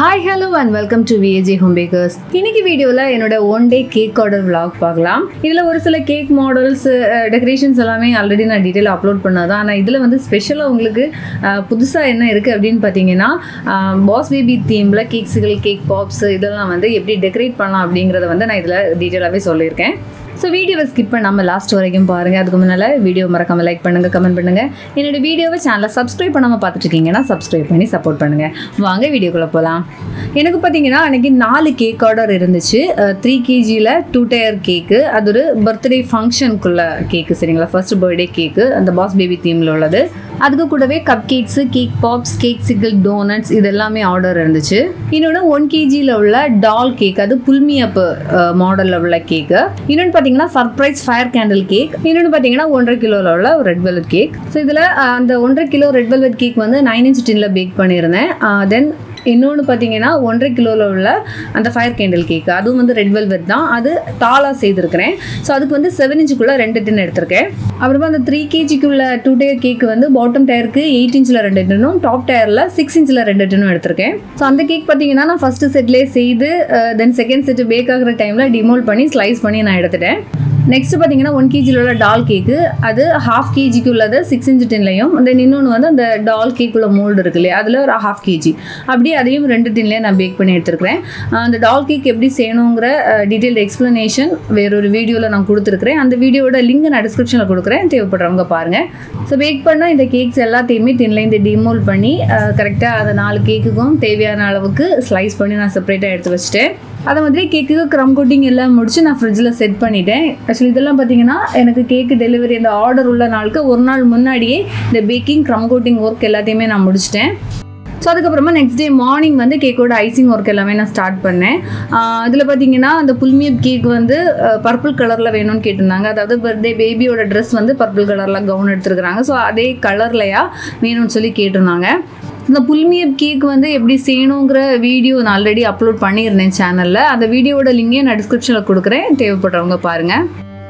hi hello and welcome to VAG home bakers இன்னைக்கு வீடியோவில் என்னோட one day cake order vlog பார்க்கலாம் இதில் ஒரு சில கேக் மாடல்ஸ் டெக்கரேஷன்ஸ் எல்லாமே ஆல்ரெடி நான் டீட்டெயில் அப்லோட் பண்ணதான் ஆனால் இதில் வந்து ஸ்பெஷலாக உங்களுக்கு புதுசாக என்ன இருக்குது அப்படின்னு பார்த்தீங்கன்னா பாஸ் பேபி தீமில் கேக்ஸுகள் கேக் பாப்ஸ் இதெல்லாம் வந்து எப்படி டெக்கரேட் பண்ணலாம் அப்படிங்கிறத வந்து நான் இதில் டீட்டெயிலாகவே சொல்லியிருக்கேன் ஸோ வீடியோவை ஸ்கிப் பண்ணாமல் லாஸ்ட் வரைக்கும் பாருங்கள் அதுக்கு முன்னால் வீடியோ மறக்காமல் லைக் பண்ணுங்கள் கமெண்ட் பண்ணுங்கள் என்னோட வீடியோவை சேனலை சப்ஸ்கிரைப் பண்ணாமல் பார்த்துட்டு இருக்கீங்கன்னா சப்ஸ்கிரைப் பண்ணி சப்போர்ட் பண்ணுங்கள் வாங்க வீடியோக்குள்ளே போகலாம் எனக்கு பார்த்தீங்கன்னா அன்றைக்கி நாலு கேக் ஆர்டர் இருந்துச்சு த்ரீ கேஜியில் டூ டயர் கேக்கு அது ஒரு பர்த்டே ஃபங்க்ஷனுக்குள்ள கேக்கு சரிங்களா ஃபர்ஸ்ட் பர்த்டே கேக்கு அந்த பாஸ் பேபி தீமில் உள்ளது அதுக்கு கூடவே cupcakes cake pops cakesicle donuts இது எல்லாமே ஆர்டர் இருந்துச்சு இன்னொன்று ஒன் கேஜியில் உள்ள டால் கேக் அது புல்மியப்பு மாடலில் உள்ள கேக்கு இன்னொன்று பார்த்தீங்கன்னா சர்ப்ரைஸ் ஃபயர் கேண்டில் கேக் இன்னொன்று பார்த்தீங்கன்னா ஒன்றரை கிலோவில் உள்ள ரெட் வெல்வெட் கேக் ஸோ இதில் அந்த ஒன்றரை கிலோ ரெட் வெல்வெட் கேக் வந்து நைன் இன்ச் டின்னில் பேக் பண்ணியிருந்தேன் தென் இன்னொன்று பார்த்தீங்கன்னா ஒன்றரை கிலோவில் உள்ள அந்த ஃபயர் கேண்டில் கேக் அதுவும் வந்து ரெட் வெல்வெட் தான் அது தாளாக செய்திருக்கிறேன் ஸோ அதுக்கு வந்து செவன் இன்ச்சுக்குள்ளே ரெண்டு டின் எடுத்திருக்கேன் அப்புறமா அந்த த்ரீ கேஜிக்குள்ள டூ டயர் கேக் வந்து பாட்டம் டயருக்கு எயிட் இன்ச்சில் ரெண்டு டின்னும் டாப் டயரில் சிக்ஸ் இன்ச்சில் ரெண்டு டின்னும் எடுத்திருக்கேன் ஸோ அந்த கேக் பார்த்தீங்கன்னா நான் ஃபஸ்ட்டு செட்லேயே செய்து தென் செகண்ட் செட்டு பேக் ஆகிற டைமில் டிமோல் பண்ணி ஸ்லைஸ் பண்ணி நான் எடுத்துட்டேன் நெக்ஸ்ட் பார்த்தீங்கன்னா ஒன் கேஜியில் உள்ள டால் கேக்கு அது ஹாஃப் கேஜிக்கு உள்ளது சிக்ஸ் இன்ச் டின்லையும் தென் இன்னொன்று வந்து அந்த டால் கேக் உள்ள மோல்டு இருக்கு இல்லையா அதில் ஒரு ஹாஃப் கேஜி அப்படியே அதையும் ரெண்டு டின்லேயே நான் பேக் பண்ணி எடுத்துருக்கிறேன் அந்த டால் கேக் எப்படி செய்யணுங்கிற டீட்டெயில்டு எக்ஸ்ப்ளனேஷன் வேறொரு வீடியோவில் நான் கொடுத்துருக்குறேன் அந்த வீடியோட லிங்க் நான் டிஸ்கிரிப்ஷனில் கொடுக்குறேன் தேவைப்படுறவங்க பாருங்கள் ஸோ பேக் பண்ண இந்த கேக்ஸ் எல்லாத்தையுமே டின்லேருந்து டிமோல் பண்ணி கரெக்டாக அந்த நாலு கேக்குக்கும் தேவையான அளவுக்கு ஸ்லைஸ் பண்ணி நான் செப்பரேட்டாக எடுத்து வச்சுட்டேன் அதை மாதிரி கேக்குக்கு க்ரம் கோட்டிங் எல்லாம் முடிச்சு நான் ஃப்ரிட்ஜில் செட் பண்ணிட்டேன் ஆக்சுவலி இதெல்லாம் பார்த்தீங்கன்னா எனக்கு கேக்கு டெலிவரி அந்த ஆர்டர் உள்ள நாளுக்கு ஒரு நாள் முன்னாடியே இந்த பேக்கிங் க்ரம் கோட்டிங் ஒர்க் எல்லாத்தையுமே நான் முடிச்சிட்டேன் ஸோ அதுக்கப்புறமா நெக்ஸ்ட் டே மார்னிங் வந்து கேக்கோட ஐசிங் ஒர்க் எல்லாமே நான் ஸ்டார்ட் பண்ணேன் இதில் பார்த்தீங்கன்னா அந்த புல்மியப் கேக் வந்து பர்பிள் கலரில் வேணும்னு கேட்டிருந்தாங்க அதாவது பர்த்டே பேபியோட ட்ரெஸ் வந்து பர்பிள் கலரில் கவுன் எடுத்துருக்குறாங்க ஸோ அதே கலர்லையா வேணும்னு சொல்லி கேட்டிருந்தாங்க இந்த புல்மியப் கேக் வந்து எப்படி செய்யணுங்கிற வீடியோ நான் ஆல்ரெடி அப்லோட் பண்ணியிருந்தேன் சேனலில் அந்த வீடியோட லிங்கையும் நான் டிஸ்கிரிப்ஷனில் கொடுக்குறேன் தேவைப்படுறவங்க பாருங்கள்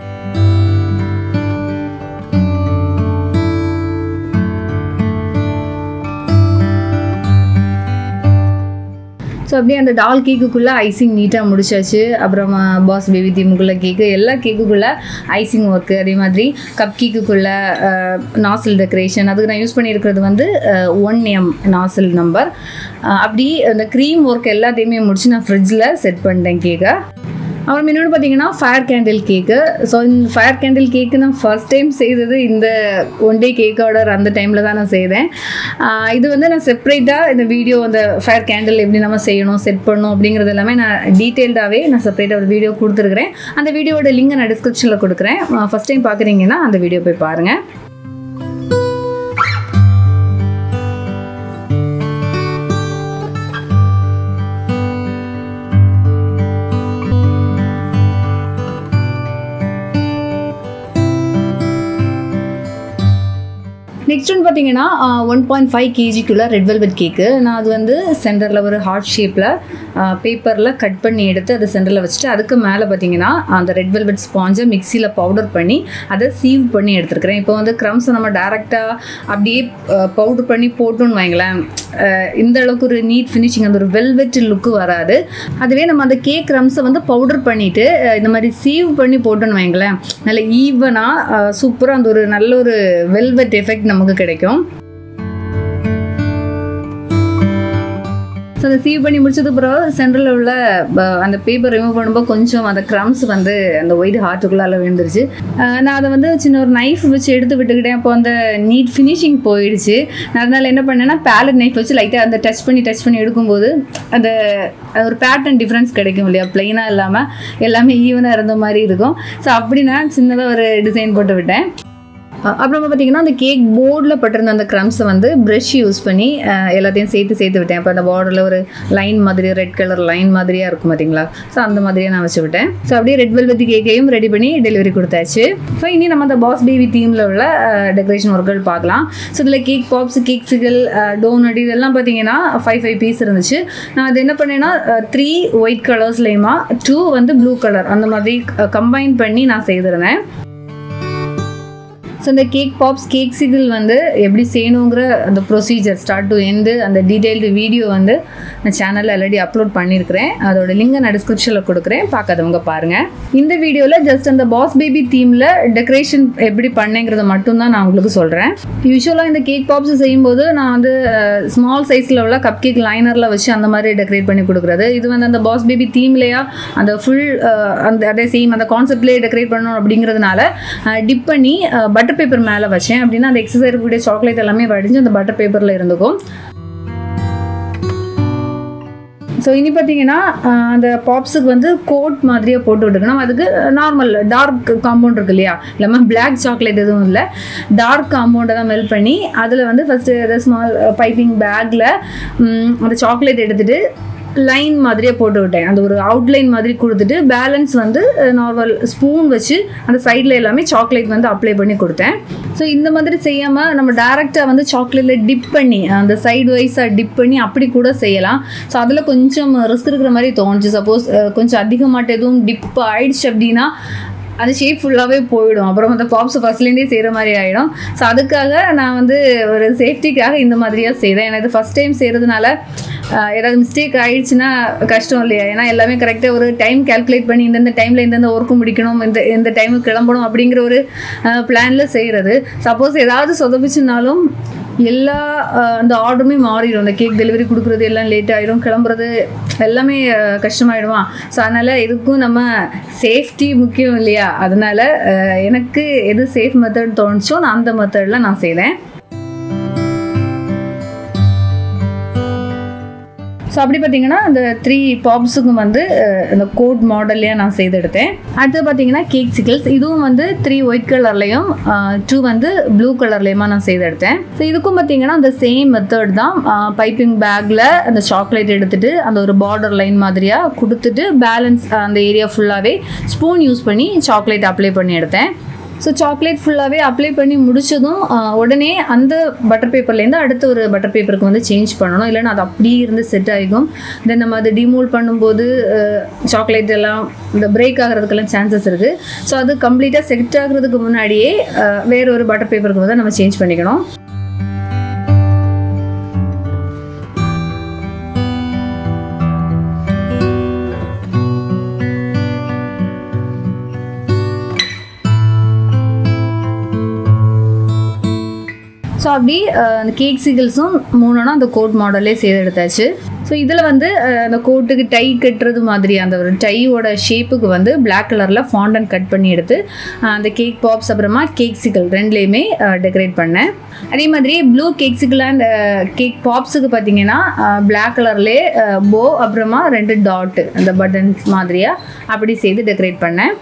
ஸோ அப்படியே அந்த டால் கேக்குக்குள்ளே ஐசிங் நீட்டாக முடிச்சாச்சு அப்புறமா பாஸ் பேபி தீமுக்குள்ளே கேக்கு எல்லா கேக்குக்குள்ளே ஐசிங் ஒர்க்கு அதே மாதிரி கப் கேக்குக்குள்ளே நாசில் டெக்கரேஷன் அதுக்கு நான் யூஸ் பண்ணியிருக்கிறது வந்து ஒன் எம் நாசில் நம்பர் அப்படி அந்த க்ரீம் ஒர்க் எல்லாத்தையுமே முடிச்சு நான் ஃப்ரிட்ஜில் செட் பண்ணிட்டேன் கேக்கை அப்புறம் இன்னொன்று பார்த்தீங்கன்னா ஃபயர் கேண்டில் கேக்கு ஸோ இந்த ஃபயர் கேண்டில் கேக்கு நான் ஃபர்ஸ்ட் டைம் செய்தது இந்த ஒன் டே கேக் ஆர்டர் அந்த டைமில் தான் நான் செய்தேன் இது வந்து நான் செப்பரேட்டாக இந்த வீடியோ அந்த ஃபயர் கேண்டில் எப்படி நம்ம செய்யணும் செட் பண்ணணும் அப்படிங்கிறது எல்லாமே நான் டீட்டெயில்டாகவே நான் செப்பரேட்டாக ஒரு வீடியோ கொடுத்துருக்குறேன் அந்த வீடியோட லிங்கை நான் டிஸ்கிரிப்ஷனில் கொடுக்குறேன் ஃபஸ்ட் டைம் பார்க்குறீங்கன்னா அந்த வீடியோ போய் பாருங்கள் நெக்ஸ்ட் ஒன்று பார்த்தீங்கன்னா ஒன் பாயிண்ட் ஃபைவ் கேஜிக்குள்ள ரெட் வெல்வெட் கேக்கு நான் அது வந்து சென்டரில் ஒரு ஹார்ட் ஷேப்பில் பேப்பரில் கட் பண்ணி எடுத்து அதை சென்டரில் வச்சுட்டு அதுக்கு மேலே பார்த்தீங்கன்னா அந்த ரெட் வெல்வெட் ஸ்பாஞ்சை மிக்சியில் பவுடர் பண்ணி அதை சீவ் பண்ணி எடுத்துருக்கிறேன் இப்போ வந்து க்ரம்ஸை நம்ம டேரெக்டாக அப்படியே பவுடர் பண்ணி போட்டோன்னு வைங்களேன் இந்த அளவுக்கு ஒரு நீட் ஃபினிஷிங் அந்த ஒரு வெல்வெட் லுக்கு வராது அதுவே நம்ம அந்த கேக் க்ரம்ஸை வந்து பவுடர் பண்ணிவிட்டு இந்த மாதிரி சீவ் பண்ணி போட்டோன்னு வைங்களேன் நல்ல ஈவனாக சூப்பராக அந்த ஒரு நல்ல ஒரு வெல்வெட் எஃபெக்ட் நமக்கு கிடைக்கும் ஸோ அதை சீவ் பண்ணி முடிச்சது பிறகு சென்டரில் உள்ள அந்த பேப்பர் ரிமூவ் பண்ணும்போது கொஞ்சம் அந்த க்ரம்ஸ் வந்து அந்த ஒயிட் ஹார்ட்டுக்குள்ளால விழுந்துருச்சு நான் அதை வந்து சின்ன ஒரு நைஃப் வச்சு எடுத்து விட்டுக்கிட்டேன் அப்போ அந்த நீட் ஃபினிஷிங் போயிடுச்சு நான் அதனால் என்ன பண்ணேன்னா பேலட் நைஃப் வச்சு லைட்டாக அந்த டச் பண்ணி டச் பண்ணி எடுக்கும்போது அந்த ஒரு பேட்டர்ன் டிஃப்ரென்ஸ் கிடைக்கும் இல்லையா ப்ளைனாக இல்லாமல் எல்லாமே ஈவனாக இருந்த மாதிரி இருக்கும் ஸோ அப்படி நான் சின்னதாக ஒரு டிசைன் போட்டு விட்டேன் அப்புறமா பார்த்தீங்கன்னா அந்த கேக் போர்டில் பட்டிருந்த அந்த க்ரம்ஸை வந்து ப்ரஷ் யூஸ் பண்ணி எல்லாத்தையும் சேர்த்து சேர்த்து விட்டேன் அப்போ அந்த பார்டரில் ஒரு லைன் மாதிரி ரெட் கலர் லைன் மாதிரியாக இருக்கும் பார்த்தீங்களா ஸோ அந்த மாதிரியே நான் வச்சு விட்டேன் ஸோ அப்படியே ரெட் வெல்வெத்தி கேக்கையும் ரெடி பண்ணி டெலிவரி கொடுத்தாச்சு ஸோ இனி நம்ம அந்த பாஸ் பேபி தீமில் உள்ள டெக்கரேஷன் ஒர்க்குகள் பார்க்கலாம் ஸோ இதில் கேக் பாப்ஸ் கேக்ஸுகள் டோனட் இதெல்லாம் பார்த்தீங்கன்னா ஃபைவ் ஃபைவ் பீஸ் இருந்துச்சு நான் அது என்ன பண்ணேன்னா த்ரீ ஒயிட் கலர்ஸ்லேயுமா டூ வந்து ப்ளூ கலர் அந்த மாதிரி கம்பைன் பண்ணி நான் செய்திருந்தேன் ஸோ இந்த கேக் பாப்ஸ் கேக் சிகிள் வந்து எப்படி செய்யணுங்கிற அந்த ப்ரொசீஜர் ஸ்டார்ட் டு எண்டு அந்த டீட்டெயில்டு வீடியோ வந்து நான் சேனலில் ஆல்ரெடி அப்லோட் பண்ணியிருக்கிறேன் அதோட லிங்கை நான் டிஸ்கிரிப்ஷனில் கொடுக்குறேன் பார்க்காதவங்க பாருங்கள் இந்த வீடியோவில் ஜஸ்ட் அந்த பாஸ் பேபி தீமில் டெக்கரேஷன் எப்படி பண்ணேங்கிறத மட்டும்தான் நான் உங்களுக்கு சொல்கிறேன் யூஸ்வலாக இந்த கேக் பாப்ஸ் செய்யும்போது நான் வந்து ஸ்மால் சைஸில் உள்ள கப் கேக் லைனரில் வச்சு அந்த மாதிரி டெக்கரேட் பண்ணி கொடுக்குறது இது வந்து அந்த பாஸ் பேபி தீம்லையா அந்த ஃபுல் அந்த அதே சேம் அந்த கான்செப்ட்லேயே டெக்கரேட் பண்ணணும் அப்படிங்கிறதுனால டிப் பண்ணி பட்டர் பேப்பர் மேலே வச்சேன் அப்படின்னா அந்த எக்ஸசைஸ் இருக்கக்கூடிய சாக்லேட் எல்லாமே வடிஞ்சு அந்த பட்டர் பேப்பரில் இருந்துக்கும் ஸோ இனி பார்த்தீங்கன்னா அந்த பாப்ஸுக்கு வந்து கோட் மாதிரியாக போட்டு விட்டுக்கணும் அதுக்கு நார்மல் டார்க் காம்பவுண்ட் இருக்கு இல்லையா இல்லாமல் பிளாக் சாக்லேட் எதுவும் இல்லை டார்க் காம்பவுண்டை தான் மெல்ட் பண்ணி அதில் வந்து ஃபஸ்ட்டு ஸ்மால் பைப்பிங் பேக்கில் அந்த சாக்லேட் எடுத்துகிட்டு லைன் மாதிரியே போட்டு விட்டேன் அந்த ஒரு அவுட்லைன் மாதிரி கொடுத்துட்டு பேலன்ஸ் வந்து நார்மல் ஸ்பூன் வச்சு அந்த சைடில் எல்லாமே சாக்லேட் வந்து அப்ளை பண்ணி கொடுத்தேன் ஸோ இந்த மாதிரி செய்யாமல் நம்ம டேரெக்டாக வந்து சாக்லேட்டில் டிப் பண்ணி அந்த சைடு வைஸாக டிப் பண்ணி அப்படி கூட செய்யலாம் ஸோ அதில் கொஞ்சம் ரிஸ்க் இருக்கிற மாதிரி தோணுச்சு சப்போஸ் கொஞ்சம் அதிகமாட்ட எதுவும் டிப் ஆயிடுச்சு அப்படின்னா அந்த ஷேப் ஃபுல்லாகவே போயிடும் அப்புறம் அந்த பாப்ஸ் ஃபஸ்ட்லேருந்தே செய்கிற மாதிரி ஆகிடும் ஸோ அதுக்காக நான் வந்து ஒரு சேஃப்டிக்காக இந்த மாதிரியாக செய்கிறேன் எனக்கு ஃபஸ்ட் டைம் செய்கிறதுனால ஏதாவது மிஸ்டேக் ஆயிடுச்சுன்னா கஷ்டம் இல்லையா ஏன்னா எல்லாமே கரெக்டாக ஒரு டைம் கேல்குலேட் பண்ணி இந்தந்த டைமில் இந்தந்த ஒர்க்கு முடிக்கணும் இந்த இந்த டைமுக்கு கிளம்பணும் அப்படிங்கிற ஒரு பிளானில் செய்கிறது சப்போஸ் ஏதாவது சொதப்பிச்சுனாலும் எல்லா அந்த ஆர்டருமே மாறிடும் அந்த கேக் டெலிவரி கொடுக்குறது எல்லாம் லேட் ஆகிடும் கிளம்புறது எல்லாமே கஷ்டமாயிடுமா ஸோ அதனால் எதுக்கும் நம்ம சேஃப்டி முக்கியம் இல்லையா அதனால் எனக்கு எது சேஃப் மெத்தட் தோணுச்சோ நான் அந்த மெத்தடில் நான் செய்கிறேன் ஸோ அப்படி பார்த்தீங்கன்னா அந்த த்ரீ பாப்ஸுக்கும் வந்து அந்த கோட் மாடல்லையாக நான் செய்து எடுத்தேன் அடுத்து பார்த்தீங்கன்னா கேக் சிக்கிள்ஸ் இதுவும் வந்து த்ரீ ஒயிட் கலர்லேயும் டூ வந்து ப்ளூ கலர்லேயுமா நான் செய்து எடுத்தேன் ஸோ இதுக்கும் பார்த்தீங்கன்னா அந்த சேம் மெத்தட் தான் பைப்பிங் பேக்கில் அந்த சாக்லேட் எடுத்துகிட்டு அந்த ஒரு பார்டர் லைன் மாதிரியாக கொடுத்துட்டு பேலன்ஸ் அந்த ஏரியா ஃபுல்லாகவே ஸ்பூன் யூஸ் பண்ணி சாக்லேட் அப்ளை பண்ணி எடுத்தேன் ஸோ சாக்லேட் ஃபுல்லாகவே அப்ளை பண்ணி முடிச்சதும் உடனே அந்த பட்டர் பேப்பர்லேருந்து அடுத்த ஒரு பட்டர் பேப்பருக்கு வந்து சேஞ்ச் பண்ணணும் இல்லைன்னா அது அப்படியே இருந்து செட் ஆகிக்கும் தென் நம்ம அதை டிமோல் பண்ணும்போது சாக்லேட் எல்லாம் இந்த பிரேக் ஆகிறதுக்கெல்லாம் சான்சஸ் இருக்குது ஸோ அது கம்ப்ளீட்டாக செட் ஆகிறதுக்கு முன்னாடியே வேற ஒரு பட்டர் பேப்பருக்கு வந்து நம்ம சேஞ்ச் பண்ணிக்கணும் ஸோ அப்படி அந்த கேக் சிகிள்ஸும் மூணுனா அந்த கோட் மாடலே செய்து எடுத்தாச்சு ஸோ இதில் வந்து அந்த கோட்டுக்கு டை கட்டுறது மாதிரி அந்த ஒரு டையோட ஷேப்புக்கு வந்து பிளாக் கலரில் ஃபாண்டன் கட் பண்ணி எடுத்து அந்த கேக் பாப்ஸ் அப்புறமா கேக் சிக்கல் ரெண்டுலேயுமே டெக்கரேட் பண்ணேன் அதே மாதிரி blue cakesicle and cake பாப்ஸுக்கு பார்த்தீங்கன்னா பிளாக் கலர்லேயே போ அப்புறமா ரெண்டு டாட்டு அந்த பட்டன்ஸ் மாதிரியாக அப்படி செய்து டெக்கரேட் பண்ணேன்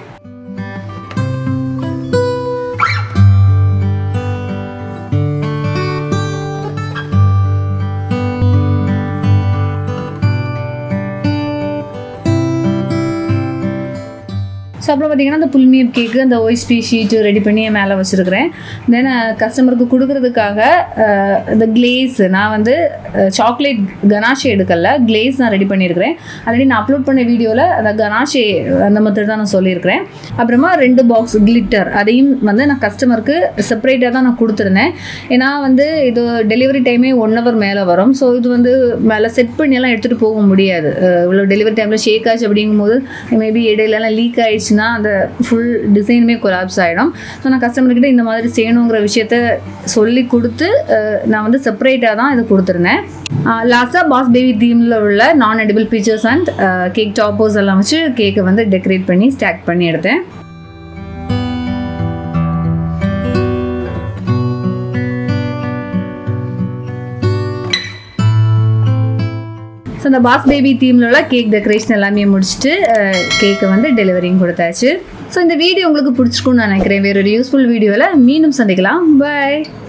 ஸோ அப்புறம் பார்த்தீங்கன்னா அந்த புல்மியப் கேக்கு அந்த ஒய்ஸ்பி ஷீட்டு ரெடி பண்ணி மேலே வச்சுருக்கிறேன் தென் கஸ்டமருக்கு கொடுக்குறதுக்காக இந்த கிளேஸ் நான் வந்து சாக்லேட் கனாஷே எடுக்கல கிளேஸ் நான் ரெடி பண்ணியிருக்கிறேன் ஆல்ரெடி நான் அப்லோட் பண்ண வீடியோவில் அந்த கனாஷே அந்த மெத்தட் தான் நான் சொல்லியிருக்கிறேன் அப்புறமா ரெண்டு பாக்ஸ் கிளிட்டர் அதையும் வந்து நான் கஸ்டமருக்கு செப்பரேட்டாக தான் நான் கொடுத்துருந்தேன் ஏன்னா வந்து இது டெலிவரி டைமே ஒன் ஹவர் மேலே வரும் ஸோ இது வந்து மேலே செட் பண்ணியெல்லாம் எடுத்துகிட்டு போக முடியாது இவ்வளோ டெலிவரி டைமில் ஷேக் ஆச்சு அப்படிங்கும்போது மேபி இடையிலலாம் லீக் ஆயிடுச்சு ஆயிடுச்சுன்னா அந்த ஃபுல் டிசைனுமே கொலாப்ஸ் ஆகிடும் ஸோ நான் கஸ்டமர்கிட்ட இந்த மாதிரி செய்யணுங்கிற விஷயத்த சொல்லி கொடுத்து நான் வந்து செப்பரேட்டாக தான் இது கொடுத்துருந்தேன் லாஸ்ட்டாக பாஸ் பேபி தீமில் உள்ள நான் edible features and cake toppers எல்லாம் வச்சு கேக்கை வந்து டெக்கரேட் பண்ணி ஸ்டாக் பண்ணி எடுத்தேன் ஸோ அந்த பாஸ் பேபி தீமில் உள்ள கேக் டெக்கரேஷன் எல்லாமே முடிச்சுட்டு கேக்கை வந்து டெலிவரியும் கொடுத்தாச்சு ஸோ இந்த வீடியோ உங்களுக்கு பிடிச்சிருக்குன்னு நான் நினைக்கிறேன் வேறொரு யூஸ்ஃபுல் வீடியோவில் மீண்டும் சந்திக்கலாம் பாய்